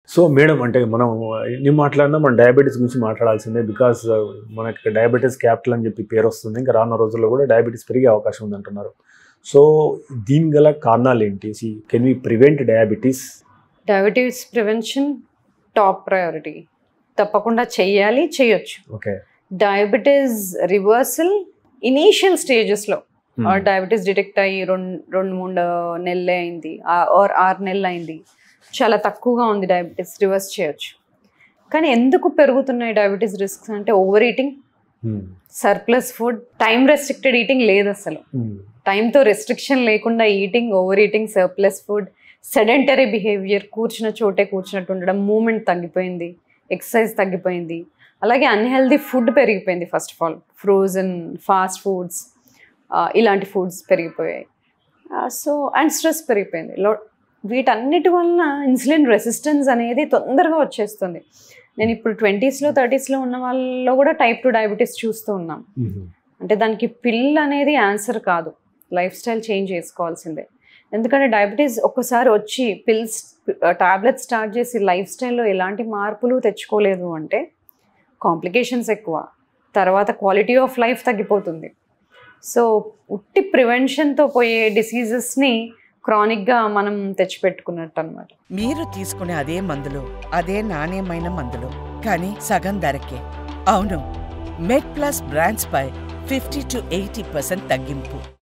so madam అంటే మనం ఎన్ని మాట్లాడినా మనం డయాబెటీస్ గురించి మాట్లాడాల్సిందే బికాస్ మనకి డయాబెటీస్ క్యాపిటల్ అని చెప్పి పేరు వస్తుంది ఇంకా రానున్న రోజుల్లో కూడా డయాబెటీస్ పెరిగే అవకాశం ఉంది అంటున్నారు సో దీని గల కారణాలు ఏంటి can we prevent diabetes diabetes prevention top priority తప్పకుండా చెయ్యాలి చేయొచ్చు ఓకే డయాబెటీస్ రివర్సల్ ఇనీషియల్ స్టేజెస్లో డయాబెటీస్ డిటెక్ట్ అయ్యి రెండు రెండు మూడు నెలలే అయింది ఆర్ ఆరు నెలలు అయింది చాలా తక్కువగా ఉంది డయాబెటీస్ రివర్స్ చేయొచ్చు కానీ ఎందుకు పెరుగుతున్నాయి డయాబెటీస్ రిస్క్స్ అంటే overeating surplus food time restricted eating లేదు అసలు టైంతో రెస్ట్రిక్షన్ లేకుండా ఈటింగ్ overeating surplus food sedentary behaviour కూర్చున్న చోటే కూర్చున్నట్టు ఉండడం మూమెంట్ తగ్గిపోయింది ఎక్సర్సైజ్ తగ్గిపోయింది అలాగే అన్హెల్దీ ఫుడ్ పెరిగిపోయింది first of all frozen fast foods ఇలాంటి ఫుడ్స్ పెరిగిపోయాయి సో అండ్ స్ట్రెస్ పెరిగిపోయింది లో వీటన్నిటి వలన ఇన్సులిన్ రెసిస్టెన్స్ అనేది తొందరగా వచ్చేస్తుంది నేను ఇప్పుడు ట్వంటీస్లో థర్టీస్లో ఉన్న వాళ్ళలో కూడా టైప్ టూ డయాబెటీస్ చూస్తూ ఉన్నాం అంటే దానికి పిల్ అనేది ఆన్సర్ కాదు లైఫ్ స్టైల్ చేంజ్ చేసుకోవాల్సిందే ఎందుకంటే డయాబెటీస్ ఒక్కసారి వచ్చి పిల్స్ టాబ్లెట్స్ స్టార్ట్ చేసి లైఫ్ స్టైల్లో ఎలాంటి మార్పులు తెచ్చుకోలేదు అంటే కాంప్లికేషన్స్ ఎక్కువ తర్వాత క్వాలిటీ ఆఫ్ లైఫ్ తగ్గిపోతుంది సో ఉట్టి ప్రివెన్షన్తో పోయే డిసీజెస్ని క్రానిక్గా మనం తెచ్చిపెట్టుకున్నట్టు అనమాట మీరు తీసుకునే అదే మందులు అదే నాణ్యమైన మందులు కానీ సగం ధరకే అవును మెడ్ ప్లస్ బ్రాండ్స్ పై ఫిఫ్టీ టు ఎయిటీ పర్సెంట్ తగ్గింపు